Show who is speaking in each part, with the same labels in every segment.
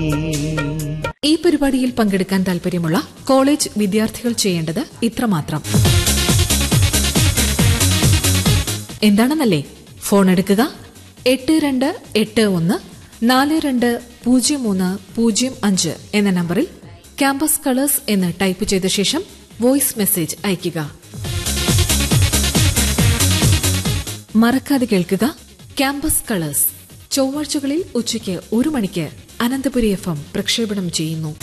Speaker 1: ഈ പരിപാടിയിൽ പങ്കെടുക്കാൻ താൽപര്യമുള്ള കോളേജ് വിദ്യാർത്ഥികൾ ചെയ്യേണ്ടത് ഇത്രമാത്രം എന്താണെന്നല്ലേ ഫോൺ എടുക്കുക എട്ട് രണ്ട് എട്ട് ഒന്ന് നാല് രണ്ട് പൂജ്യം മൂന്ന് പൂജ്യം അഞ്ച് എന്ന നമ്പറിൽ ക്യാമ്പസ് കളേഴ്സ് എന്ന് ടൈപ്പ് ചെയ്ത ശേഷം വോയിസ് മെസ്സേജ് അയയ്ക്കുക മറക്കാതെ കേൾക്കുക ക്യാമ്പസ് കളേഴ്സ് ചൊവ്വാഴ്ചകളിൽ ഉച്ചയ്ക്ക് ഒരു മണിക്ക് അനന്തപുരി എഫ് എം പ്രക്ഷേപണം ചെയ്യുന്നു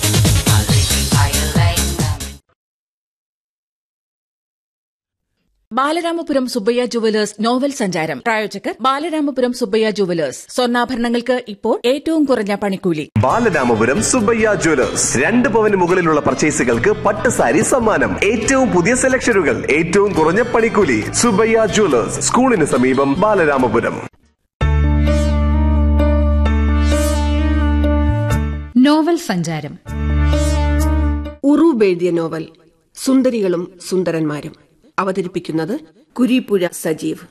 Speaker 2: ബാലരാമപുരം സുബ്ബയ്യ ജുവലേഴ്സ് നോവൽ സഞ്ചാരം പ്രായോജകർ ബാലരാമപുരം സുബ്ബയ്യ ജുവലേഴ്സ് സ്വർണ്ണാഭരണങ്ങൾക്ക് ഇപ്പോൾ ഏറ്റവും കുറഞ്ഞ പണിക്കൂലി
Speaker 3: ബാലരാമപുരം സുബ്ബയ്യ ജ്വല്ലേഴ്സ് രണ്ട് പവന് മുകളിലുള്ള പർച്ചേസുകൾക്ക് പട്ട് സാരി സമ്മാനം ഏറ്റവും പുതിയ സെലക്ഷനുകൾ ഏറ്റവും കുറഞ്ഞ പണിക്കൂലി സുബ്ബയ്യ ജ്വല്ലേഴ്സ് സ്കൂളിന് സമീപം ബാലരാമപുരം
Speaker 4: നോവൽ സഞ്ചാരം
Speaker 5: ഉറൂബ് എഴുതിയ നോവൽ സുന്ദരികളും സുന്ദരന്മാരും അവതരിപ്പിക്കുന്നത് കുരീപ്പുഴ സജീവ്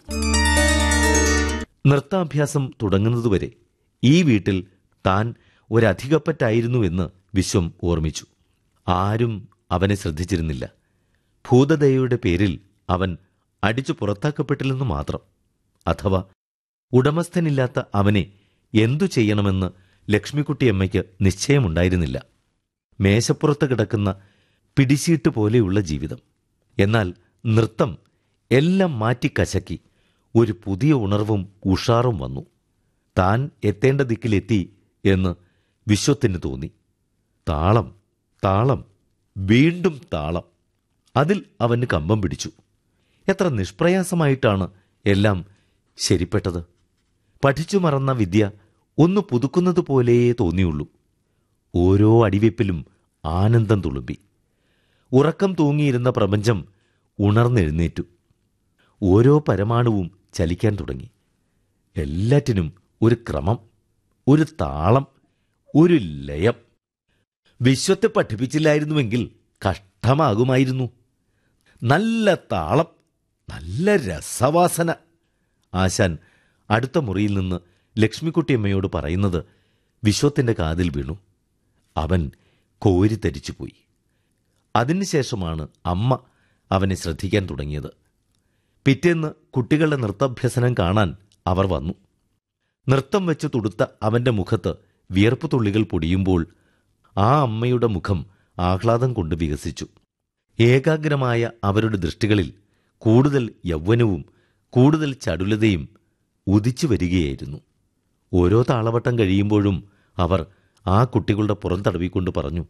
Speaker 6: നൃത്താഭ്യാസം തുടങ്ങുന്നതുവരെ ഈ വീട്ടിൽ താൻ ഒരധികപ്പറ്റായിരുന്നുവെന്ന് വിശ്വം ഓർമ്മിച്ചു ആരും അവനെ ശ്രദ്ധിച്ചിരുന്നില്ല ഭൂതദയയുടെ പേരിൽ അവൻ അടിച്ചു പുറത്താക്കപ്പെട്ടില്ലെന്ന് മാത്രം അഥവാ ഉടമസ്ഥനില്ലാത്ത അവനെ എന്തു ചെയ്യണമെന്ന് ലക്ഷ്മിക്കുട്ടിയമ്മയ്ക്ക് നിശ്ചയമുണ്ടായിരുന്നില്ല മേശപ്പുറത്ത് കിടക്കുന്ന പിടിശീട്ട് പോലെയുള്ള ജീവിതം എന്നാൽ നൃത്തം എല്ലാം മാറ്റിക്കശക്കി ഒരു പുതിയ ഉണർവും ഉഷാറും വന്നു താൻ എത്തേണ്ട ദിക്കിലെത്തി എന്ന് വിശ്വത്തിന് തോന്നി താളം താളം വീണ്ടും താളം അതിൽ അവന് കമ്പം പിടിച്ചു എത്ര നിഷ്പ്രയാസമായിട്ടാണ് എല്ലാം ശരിപ്പെട്ടത് പഠിച്ചു മറന്ന വിദ്യ ഒന്ന് പുതുക്കുന്നത് പോലെയേ തോന്നിയുള്ളൂ ഓരോ അടിവെപ്പിലും ആനന്ദം തുളുമ്പി ഉറക്കം തൂങ്ങിയിരുന്ന പ്രപഞ്ചം ഉണർന്നെഴുന്നേറ്റു ഓരോ പരമാണുവും ചലിക്കാൻ തുടങ്ങി എല്ലാറ്റിനും ഒരു ക്രമം ഒരു താളം ഒരു ലയം വിശ്വത്തെ പഠിപ്പിച്ചില്ലായിരുന്നുവെങ്കിൽ കഷ്ടമാകുമായിരുന്നു നല്ല താളം നല്ല രസവാസന ആശാൻ അടുത്ത മുറിയിൽ നിന്ന് ലക്ഷ്മിക്കുട്ടിയമ്മയോട് പറയുന്നത് വിശ്വത്തിന്റെ കാതിൽ വീണു അവൻ കോരിത്തരിച്ചുപോയി അതിനുശേഷമാണ് അമ്മ അവനെ ശ്രദ്ധിക്കാൻ തുടങ്ങിയത് പിറ്റേന്ന് കുട്ടികളുടെ നൃത്താഭ്യസനം കാണാൻ അവർ വന്നു നൃത്തം വെച്ച് തുടുത്ത അവന്റെ മുഖത്ത് വിയർപ്പ് തുള്ളികൾ പൊടിയുമ്പോൾ ആ അമ്മയുടെ മുഖം ആഹ്ലാദം കൊണ്ട് വികസിച്ചു ഏകാഗ്രമായ അവരുടെ ദൃഷ്ടികളിൽ കൂടുതൽ യൗവനവും കൂടുതൽ ചടുലതയും ഉദിച്ചു വരികയായിരുന്നു ഓരോ താളവട്ടം കഴിയുമ്പോഴും അവർ ആ കുട്ടികളുടെ പുറം തടവിക്കൊണ്ട് പറഞ്ഞു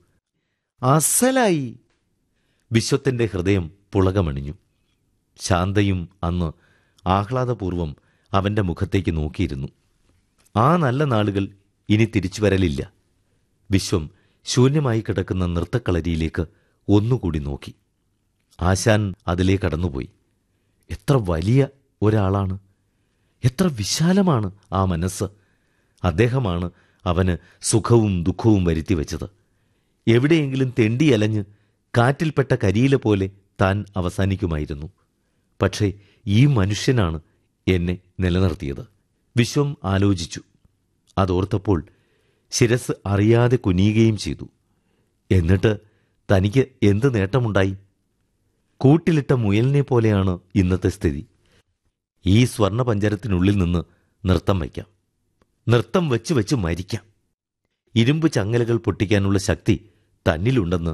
Speaker 6: അസലായി വിശ്വത്തിന്റെ ഹൃദയം പുളകമണിഞ്ഞു ശാന്തയും അന്ന് ആഹ്ലാദപൂർവം അവന്റെ മുഖത്തേക്ക് നോക്കിയിരുന്നു ആ നല്ല നാളുകൾ ഇനി തിരിച്ചു വരലില്ല വിശ്വം ശൂന്യമായി കിടക്കുന്ന നൃത്തക്കളരിയിലേക്ക് ഒന്നുകൂടി നോക്കി ആശാൻ അതിലേ കടന്നുപോയി എത്ര വലിയ ഒരാളാണ് എത്ര വിശാലമാണ് ആ മനസ്സ് അദ്ദേഹമാണ് അവന് സുഖവും ദുഃഖവും വരുത്തി വച്ചത് എവിടെയെങ്കിലും തെണ്ടിയലഞ്ഞ് കാറ്റിൽപ്പെട്ട കരിയില പോലെ താൻ അവസാനിക്കുമായിരുന്നു പക്ഷേ ഈ മനുഷ്യനാണ് എന്നെ നിലനിർത്തിയത് വിശ്വം ആലോചിച്ചു അതോർത്തപ്പോൾ ശിരസ് അറിയാതെ കുനിയുകയും ചെയ്തു എന്നിട്ട് തനിക്ക് എന്ത് നേട്ടമുണ്ടായി കൂട്ടിലിട്ട മുയലിനെ പോലെയാണ് ഇന്നത്തെ സ്ഥിതി ഈ സ്വർണ്ണ പഞ്ചരത്തിനുള്ളിൽ നിന്ന് നൃത്തം വയ്ക്കാം നൃത്തം വെച്ച് വെച്ച് മരിക്കാം ഇരുമ്പ് ചങ്ങലകൾ പൊട്ടിക്കാനുള്ള ശക്തി തന്നിലുണ്ടെന്ന്